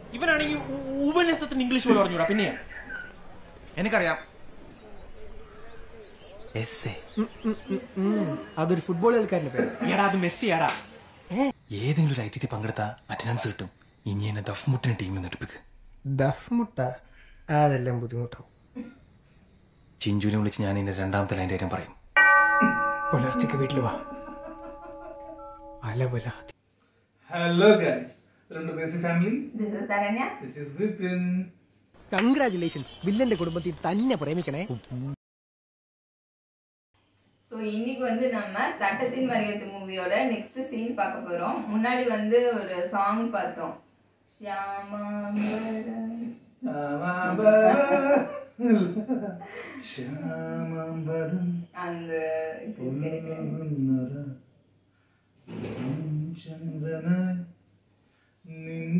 ഇവനാണെങ്കിൽ ഉപന്യാസത്തിന് English പോലും പറഞ്ഞൂടാ പിന്നെ എനിക്കറിയാം എസ് അതൊരു ഫുട്ബോൾ കളിക്കാരന്റെ പേര് എടാ അത് മെസ്സി എടാ ഏതെങ്കിലും ഒരു ഐറ്റത്തിൽ പങ്കെടുത്ത അറ്റൻഡൻസ് കിട്ടും ഇനി എന്നെ ദഫ്മുട്ടിന് ടീമിൽ നിന്ന് എടുപ്പിക്ക് ദഫ് മുട്ട അതെല്ലാം ബുദ്ധിമുട്ടാവും ചിഞ്ചുവിനെ വിളിച്ച് ഞാൻ എന്റെ രണ്ടാമത്തെ ലൈൻ്റെ കാര്യം പറയും പുലർച്ചയ്ക്ക് വീട്ടിൽ വാ അലവല hello guys welcome to crazy family This is Taranya. This is Vipin congratulations വില്ലന്റെ കുടുംബത്തിൽ തന്നെ പ്രേമിക്കണേ ஸோ இன்னைக்கு வந்து நம்ம தட்டத்தின் மரியத்து மூவியோட நெக்ஸ்ட் சீன் பார்க்க போறோம் முன்னாடி வந்து ஒரு சாங் பார்த்தோம் ஷியாமாம்பரம். ശ്യാമംബരം அந்த இது கிடைக்கல. ചന്ദ്രനായി നിൻ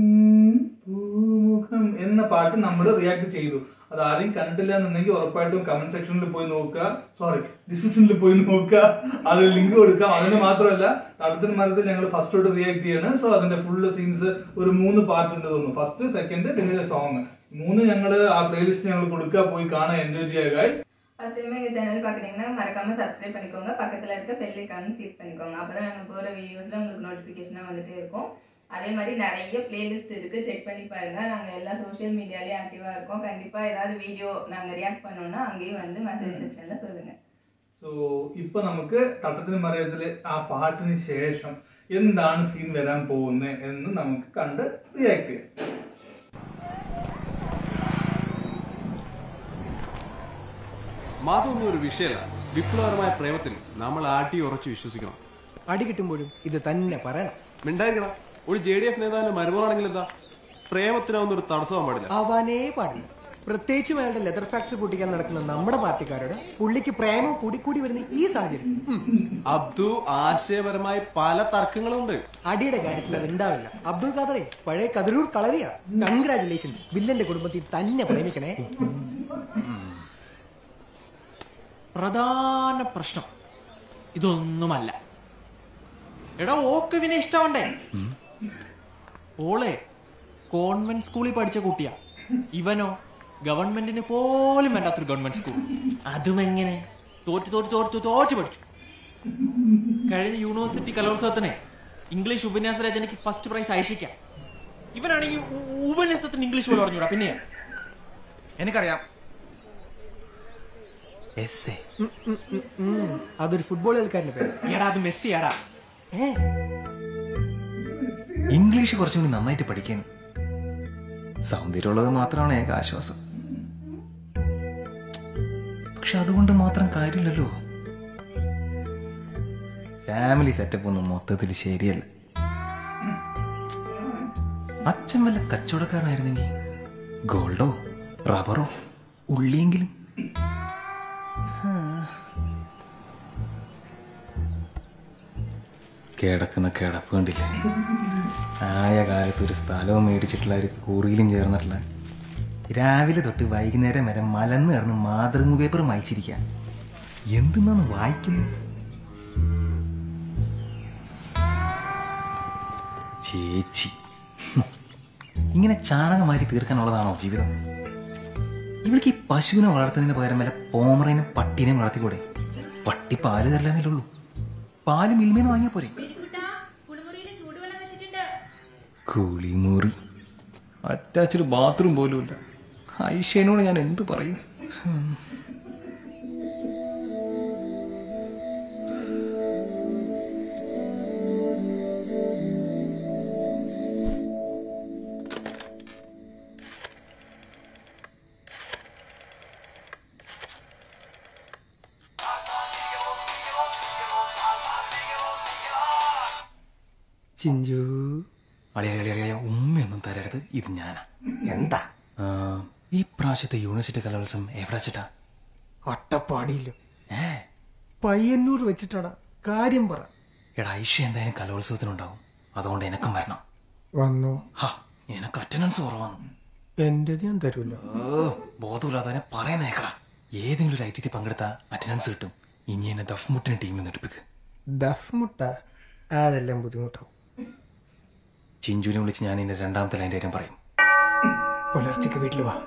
പൂമുഖം എന്ന പാട്ട് നമ്മൾ റിയാക്ട് ചെയ്തു അത് ആരെയും കണ്ടിട്ടില്ല എന്നുണ്ടെങ്കിൽ ഉറപ്പായിട്ടും കമന്റ് സെക്ഷനിൽ പോയി നോക്കുക സോറി ഡിസ്ക്രിപ്ഷനിൽ പോയി നോക്കുക അതിൽ ലിങ്ക് കൊടുക്കാം അതിന് മാത്രമല്ല തട്ടത്തിന് മരത്തിൽ ഞങ്ങൾ ഫസ്റ്റ് തൊട്ട് റിയാക്ട് ചെയ്യാണ് സോ അതിന്റെ ഫുള്ള് സീൻസ് ഒരു മൂന്ന് പാർട്ട് ഉണ്ട് തോന്നുന്നു ഫസ്റ്റ് സെക്കൻഡ് പിന്നെ സോങ് മൂന്ന് ഞങ്ങൾ ആ പ്ലേലിസ്റ്റ് ഞങ്ങൾ കൊടുക്കുക പോയി കാണാൻ என்ஜாய் ചെയ്യുക guys ஃபர்ஸ்ட் டைம் எங்க சேனல் பாக்குறீங்கன்னா மறக்காம சப்ஸ்கிரைப் பண்ணிக்கோங்க பக்கத்துல இருக்க பெல் ஐக்கான் கிளிக் பண்ணிக்கோங்க அப்பதான் நாங்க போற வீடியோஸ்ல உங்களுக்கு நோட்டிபிகேஷனா வந்துட்டே இருக்கும் அதே மாதிரி நிறைய பிளேலிஸ்ட் இருக்கு செக் பண்ணி பாருங்க நாங்க எல்லா சோஷியல் மீடியாலயும் ஆக்டிவா இருக்கோம் கண்டிப்பா ஏதாவது வீடியோ நாங்க ரியாக்ட் பண்ணோம்னா அங்கேயும் வந்து மெசேஜ் செக்ஷன்ல சொல்லுங்க സോ ഇപ്പൊ നമുക്ക് തട്ടത്തിന് മറിയത്തിലെ ആ പാട്ടിന് ശേഷം എന്താണ് സീൻ വരാൻ പോകുന്നത് എന്ന് നമുക്ക് കണ്ട് റിയാക്ട് ചെയ്യാം മതമൊന്നും ഒരു വിഷയമല്ല വിപ്ലവകരമായ പ്രേമത്തിൽ നമ്മൾ ആട്ടി ഉറച്ചു വിശ്വസിക്കണം അടി കിട്ടുമ്പോഴും ഇത് തന്നെ പറയണം മിണ്ടായിരിക്കണം ഒരു ജെ ഡി എഫ് നേതാവിന്റെ മരുമകളാണെങ്കിൽ എന്താ പ്രേമത്തിനൊന്നും ഒരു തടസ്സമാൻ പാടില്ല ആവാനേ പാടില്ല പ്രത്യേകിച്ചും അയാളുടെ ലെതർ ഫാക്ടറി പൊട്ടിക്കാൻ നടക്കുന്ന നമ്മുടെ പാർട്ടിക്കാരോട് പുള്ളിക്ക് പ്രേമം കൂടിക്കൂടി വരുന്ന ഈ സാഹചര്യം ഉം. അബ്ദു ആശയപരമായി പല തർക്കങ്ങളും ഉണ്ട് അടിയുടെ കാര്യത്തിൽ അത് ഉണ്ടാവില്ല അബ്ദുൾ ഖാദറെ പഴയ കതിരൂർ കളരിയാ കൺഗ്രാചുലേഷൻസ് വില്ലന്റെ കുടുംബത്തിൽ തന്നെ പ്രേമിക്കണേ പ്രധാന പ്രശ്നം ഇതൊന്നുമല്ല എടാ ഓക്ക് ഇവനെ ഇഷ്ടമുണ്ടേ ഓളെ കോൺവെന്റ് സ്കൂളിൽ പഠിച്ച കുട്ടിയാ ഇവനോ ഗവൺമെന്റിന് പോലും വേണ്ടാത്തൊരു ഗവൺമെന്റ് സ്കൂൾ അതും എങ്ങനെ തോറ്റു തോറ്റു തോറ്റു തോറ്റു പഠിച്ചു കഴിഞ്ഞ യൂണിവേഴ്സിറ്റി കലോത്സവത്തിന് ഇംഗ്ലീഷ് ഉപന്യാസ രചനയ്ക്ക് ഫസ്റ്റ് പ്രൈസ് ഐഷിക്കാം ഇവനാണെങ്കിൽ ഉ- ഉപന്യാസത്തിന് ഇംഗ്ലീഷ് പോലും പറഞ്ഞൂടാ പിന്നെ എനിക്കറിയാം എസ് അതൊരു ഫുട്ബോൾ കളിക്കാരന്റെ പേര് എടാ അത് മെസ്സി എടാ ഏ ഇംഗ്ലീഷ് കുറച്ചും കൂടി നന്നായിട്ട് പഠിക്കാൻ സൗന്ദര്യമുള്ളത് മാത്രമാണ് ഏക ആശ്വാസം പക്ഷെ അതുകൊണ്ട് മാത്രം കാര്യമില്ലല്ലോ ഫാമിലി സെറ്റപ്പ് ഒന്നും മൊത്തത്തിൽ ശരിയല്ല അച്ഛൻ വല്ല കച്ചവടക്കാരനായിരുന്നെങ്കിൽ ഗോൾഡോ റബ്ബറോ ഉള്ളിയെങ്കിലും കിടക്കുന്ന കിടപ്പ് കണ്ടില്ലേ ആയ കാലത്ത് ഒരു സ്ഥലവും മേടിച്ചിട്ടുള്ള ഒരു കുറിയിലും ചേർന്നിട്ടില്ല രാവിലെ തൊട്ട് വൈകുന്നേരം വരെ മലന്ന് കിടന്ന് മാതൃങ്ങ പേപ്പർ വായിച്ചിരിക്കാൻ എന്തെന്നാണ് വായിക്കുന്നത് ചേച്ചി ഹും. ഇങ്ങനെ ചാണകം മാറ്റി തീർക്കാനുള്ളതാണോ ജീവിതം ഇവൾക്ക് ഈ പശുവിനെ വളർത്തുന്നതിന് പകരം വല്ല പോമറേനും പട്ടീനെയും വളർത്തിക്കൂടെ പട്ടി പാല് തരില്ലെന്നേ ഉള്ളൂ പാല് മിൽമേന്ന് വാങ്ങിയാ പോരെ കുളിമുറിയിൽ ചൂടുവെള്ളം വെച്ചിട്ടുണ്ട് കുളിമുറി അറ്റാച്ച്ഡ് ബാത്റൂം പോലുമില്ല ഐഷേനോട് ഞാൻ എന്ത് പറയും ചിഞ്ചു അളിയ അളിയ അളിയ ഉമ്മയൊന്നും തരരുത് ഇത് ഞാനാ എന്താ ആ, ഈ പ്രാവശ്യത്തെ യൂണിവേഴ്സിറ്റി കലോത്സവം എവിടെ വെച്ചിട്ടാ അട്ടപ്പാടിയില്ല ഏ പയ്യന്നൂർ വെച്ചിട്ടാടാ കാര്യം പറ എടാ ഐഷ എന്തായാലും കലോത്സവത്തിനുണ്ടാവും അതുകൊണ്ട് എനക്കും വരണം വന്നു ഹാ എനക്ക് അറ്റൻഡൻസ് കുറവാണ് എന്റെ ഞാൻ തരൂല ഓ ബോധമില്ലാതെ പറയുന്നേക്കടാ ഏതെങ്കിലും ഒരു ഐറ്റത്തിൽ പങ്കെടുത്ത അറ്റൻഡൻസ് കിട്ടും ഇനി എന്നെ ദഫ്മുട്ടിന് ടീമിൽ നിന്ന് എടുപ്പിക്ക് ദഫ് മുട്ട അതെല്ലാം ബുദ്ധിമുട്ടാവും ചിഞ്ചുവിനെ വിളിച്ച് ഞാൻ എൻ്റെ രണ്ടാമത്തെ ലൈൻ്റെ കാര്യം പറയും പുലർച്ചയ്ക്ക് വീട്ടിൽ വാ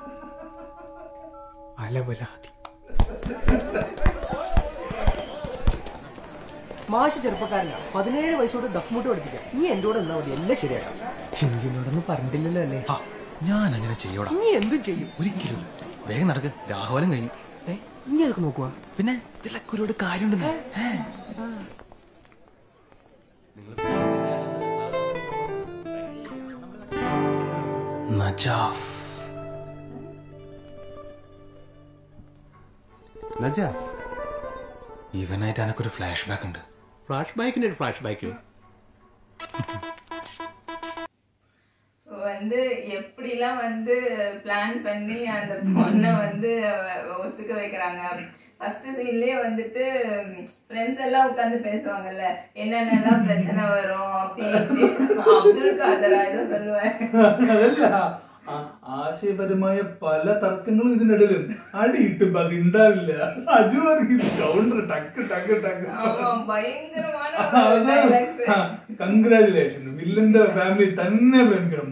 അലവലാതി മാഷ് ചെറുപ്പക്കാരനാ പതിനേഴ് വയസ്സോട് ദഫ്മുട്ട് പഠിപ്പിക്കാം നീ എന്റെ കൂടെ എന്നാ മതി എല്ലാം ശരിയാക്കാം ചിഞ്ചിനോടൊന്നും പറഞ്ഞിട്ടില്ലല്ലോ അല്ലേ ആ ഞാൻ അങ്ങനെ ചെയ്യോടാ നീ എന്തും ചെയ്യും ഒരിക്കലും വേഗം നടക്ക് രാഹുലം കഴിഞ്ഞു ഏ നീ അതൊക്കെ നോക്കുക പിന്നെ ഇതിലൊക്കെ ഒരുപാട് കാര്യമുണ്ടെന്ന് ഏ. നജാഫ് നജ ഇവനായിട്ട് എനക്കൊരു ഫ്ലാഷ് ബാക്ക് ഉണ്ട് ഫ്ലാഷ് ബാക്കിന് ഒരു ഫ്ലാഷ് ബാക്ക് ஸோ வந்து எப்படிலாம் வந்து பிளான் பண்ணி அந்த பொண்ணை வந்து ஒத்துக்க வைக்கிறாங்க ஃபர்ஸ்ட் சீன்லயே வந்துட்டு ஃப்ரெண்ட்ஸ் எல்லாம் உட்காந்து பேசுவாங்கல்ல என்னென்னலாம் பிரச்சனை வரும் அப்படி இப்படி. அப்துல் காதரா ஏதோ சொல்லுவேன் അതല്ല ആ- ആശയപരമായ പല തർക്കങ്ങളും ഇതിനിടയിലും അടിയിട്ടും അത് ഉണ്ടാവില്ല അജു കൗണ്ടർ ടക്ക് ടക്ക് ടക്ക് ஆமா பயங்கரமான dialogues. കൺഗ്രാചുലേഷൻ വില്ലന്റെ ഫാമിലി തന്നെ പ്രേമിക്കണം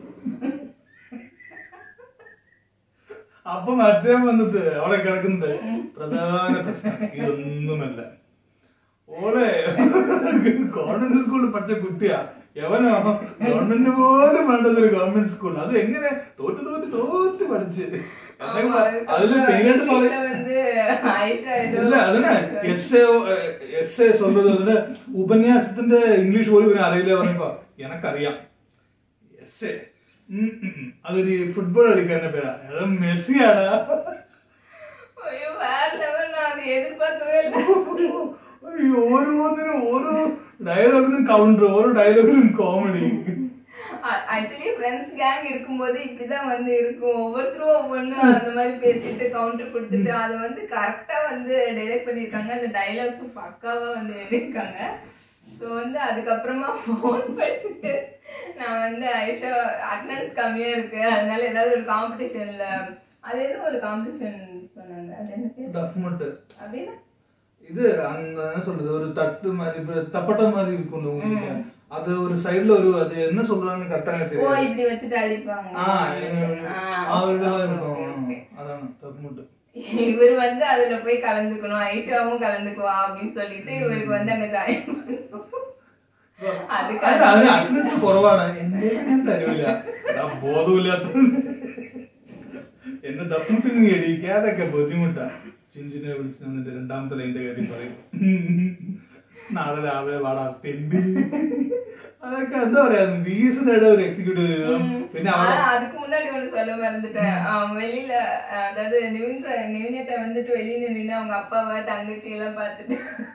അപ്പൊ മറ്റേ വന്നിട്ട് അവിടെ കിടക്കുന്നത് പ്രധാന പ്രശ്നം ഇതൊന്നുമല്ല ഓളെ ഗവൺമെന്റ് സ്കൂളിൽ പഠിച്ച കുട്ടിയാ എവനോ ഗവൺമെന്റ് പോലും വേണ്ടതൊരു ഗവൺമെന്റ് സ്കൂൾ അത് എങ്ങനെ തോറ്റ് തോറ്റ് തോറ്റ് പഠിച്ച് എന്തെങ്കിലും ஆமா, പ- അതില് മെയിനായിട്ട് இங்கிலீஷ்ல പറ- வந்து ஆயிஷா ஏதோ இல்ல அதுன எஸ்ஏ எஸ்ஏ சொல்றது வந்து ഉപന്യാസത്തിന്റെ ഇംഗ്ലീഷ് പോലും ഇവന് അറിയില്ല പറയുമ്പോ എനക്കറിയാം എസ്ஏ അതൊരു ഫുട്ബോൾ കളിക്കാരന്റെ പേരാ അത് മെസ്സിയാടാ ஐயோ வேற லெவல் நான் அது எதிர்பார்க்கவே இல்லை അയ്യോ, ഓരോന്നിനും ഓരോ ഡയലോഗിനും കൗണ്ടർ ഓരോ ഡയലോഗിനും കോമഡി ஆக்சுவலி ஃப்ரெண்ட்ஸ் கேங் இருக்கும்போது இப்படிதான் வந்து இருக்கும் ஒவ்வொருத்தரும் ஒவ்வொன்று அந்த மாதிரி பேசிட்டு கவுண்டர் கொடுத்துட்டு அதை வந்து கரெக்டா வந்து டைரக்ட் பண்ணியிருக்காங்க அந்த டைலாக்ஸும் பக்காவா வந்து எழுதியிருக்காங்க ஸோ வந்து அதுக்கப்புறமா ஃபோன் பண்ணிட்டு நான் வந்து ஐஷா அட்டனன்ஸ் கம்மியா இருக்கு அதனால ஏதாவது ஒரு காம்படிஷன்ல அது ஏதோ ஒரு காம்படிஷன் சொன்னாங்க அது என்ன பேர் டஃப்மட்டு அப்படின்னா இது அந்த என்ன சொல்றது ஒரு தட்டு மாதிரி இப்ப தப்பட்டை மாதிரி இருக்கும் உங்களுக்கு அது ஒரு சைடுல ஒரு அது என்ன சொல்றாங்கன்னு கரெக்டா எனக்கு ஓ தெரியாது இப்படி வச்சுட்டு அழிப்பாங்க ஆ, ஆ, அது இதெல்லாம் okay, இருக்கும் okay. அதான் தப்புமட்டு இவர் வந்து அதுல போய் கலந்துக்கணும் ஐஷாவும் கலந்துக்குவா அப்படின்னு சொல்லிட்டு இவருக்கு வந்து அங்க ஜாயின் അല്ല, അതിന് അറ്റൻഡൻസ് കുറവാണ് എന്റെ ഞാൻ തരൂല എടാ, ബോധമില്ലാത്ത എന്നെ ദപ്പിട്ട് നീ എടിക്കാതൊക്കെ ബുദ്ധിമുട്ടാ ചിഞ്ചിനെ വിളിച്ച് നിന്നിട്ട് രണ്ടാമത്തെ ലൈൻ്റെ കാര്യം പറയും നാളെ രാവിലെ വാടാ തെണ്ടി അതൊക്കെ എന്താ പറയാ റീസണായിട്ട് ഒരു എക്സിക്യൂട്ടീവ് ചെയ്തതും പിന്നെ ஆனா, അവിടെ அதுக்கு முன்னாடி ஒண்ணு சொல்ல மறந்துட்டேன் அவன் வெளியில அஹ், அதாவது நிவின் சார் நிவினேட்ட வந்துட்டு வெளியில நின்று அவங்க அப்பாவை தங்கச்சி எல்லாம் பார்த்துட்டு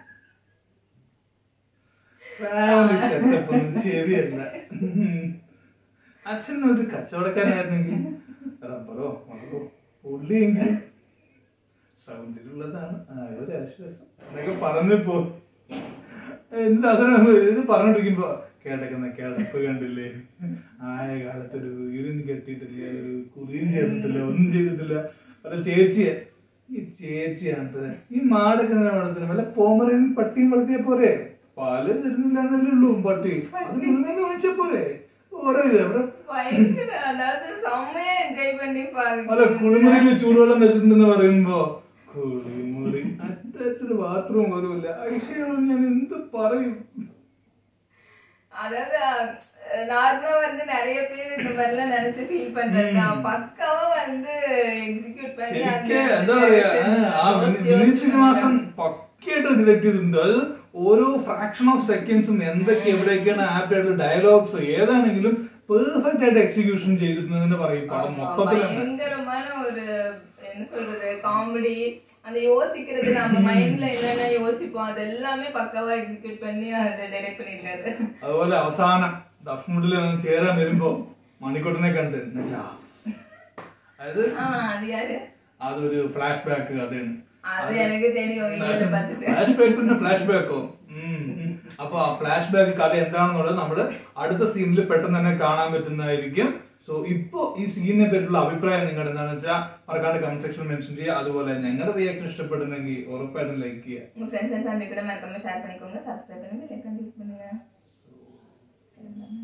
ഫാമിലി സെറ്റപ്പ് ഒന്നും ശരിയല്ല അച്ഛൻ ഒരു കച്ചവടക്കാരനായിരുന്നെങ്കിൽ റബ്ബറോ മുളകോ ഉള്ളിയെങ്കിലും സൗന്ദര്യമുള്ളതാണ് ആ ഒരു ആശ്വാസം എന്നൊക്കെ പറഞ്ഞു പോ എന്നിട്ട് അതിന് ഇത് പറഞ്ഞോണ്ടിരിക്കുമ്പോ കേട്ടക്കുന്ന കിടപ്പ് കണ്ടില്ലേ ആയ കാലത്ത് ഒരു വീടും കെട്ടിയിട്ടില്ല ഒരു കുറിയും ചെയ്തിട്ടില്ല ഒന്നും ചെയ്തിട്ടില്ല അല്ല ചേച്ചിയെ ഈ ചേച്ചിയാണ് ഈ മാടൊക്കെ ഇങ്ങനെ വളർത്തുന്നത് വല്ല പോമറിയും പട്ടിയും വളർത്തിയ പോരെ പാല് തരുന്നില്ല എന്നല്ലേ ഉള്ളൂ പട്ടി അത് മുന്നേ വാങ്ങിച്ച പോരെ ഓരോ ഇത് എവിടെ பயங்கர அதாவது செம்மையா என்ஜாய் பண்ணி അല്ല பாருங்க കുളിമുറിയിൽ ചൂടുവെള്ളം വെച്ചിട്ടുണ്ടെന്ന് പറയുമ്പോ കുളിമുറി അറ്റാച്ച്ഡ് ബാത്റൂം പോലുമില്ല ഐഷയോട് ഞാൻ എന്ത് പറയും அதாவது நார்மலா வந்து நிறைய பேர் இந்த மாதிரிலாம் நினைச்சு ஃபீல் பண்றதுதான் பக்காவா வந்து எக்ஸிக்யூட் பண்ணி ശരിക്ക് എന്താ പറയാ ആ വിനീത് ശ്രീനിവാസൻ പക്കയായിട്ട് ഡിറക്ട് ചെയ്തിട്ടുണ്ട് അത് ഓരോ ഫ്രാക്ഷൻ ഓഫ് സെക്കൻഡ്സും എന്തൊക്കെ എവിടെയൊക്കെയാണ് ആപ്റ്റ് ആയിട്ടുള്ള ഡയലോഗ്സ് ഏതാണെങ്കിലും പെർഫെക്റ്റ് ആയിട്ട് എക്സിക്യൂഷൻ ചെയ്തിട്ടുണ്ടെന്ന് പറയും പടം മൊത്തത്തിൽ തന്നെ. பயங்கரமான ஒரு என்ன சொல்றது காமெடி அந்த யோசிக்கிறது நம்ம மைண்ட்ல என்னென்ன யோசிப்போம் அது எல்லாமே பக்காவா எக்ஸிக்யூட் பண்ணி அதை டைரக்ட் பண்ணிருக்காரு അതുപോലെ അവസാനം ദഫ്മുഡിൽ ചേരാൻ വരുമ്പോ മണിക്കൂട്ടിനെ കണ്ട് എന്നുവെച്ചാ, അതായത് ஆ அது யாரு അതൊരു ഫ്ലാഷ് ബാക്ക് കഥയാണ് அது எனக்கு தெரியும் வீடியோல பார்த்துட்டு ഫ്ലാഷ് ബാക്ക് പിന്നെ ഫ്ലാഷ് ബാക്കോ അപ്പൊ ആ ഫ്ലാഷ് ബാക്ക് കഥ എന്താണെന്നുള്ളത് നമ്മള് അടുത്ത സീനിൽ പെട്ടെന്ന് തന്നെ കാണാൻ പറ്റുന്നതായിരിക്കും സോ ഇപ്പോ ഈ സീനിനെ പറ്റിയുള്ള അഭിപ്രായം നിങ്ങളുടെ എന്താണെന്ന് വെച്ചാൽ മറക്കാണ്ട് കമന്റ് സെക്ഷൻ മെൻഷൻ ചെയ്യുക അതുപോലെ ഞങ്ങളുടെ റിയാക്ഷൻ ഇഷ്ടപ്പെടുന്നെങ്കിൽ ഉറപ്പായിട്ടും ലൈക്ക് ചെയ്യുക உங்க ஃப்ரெண்ட்ஸ் அண்ட் ஃபேமிலி கூட மறக்காம ஷேர் பண்ணிக்கோங்க சப்ஸ்கிரைப் பண்ணுங்க லைக் பண்ணி பண்ணுங்க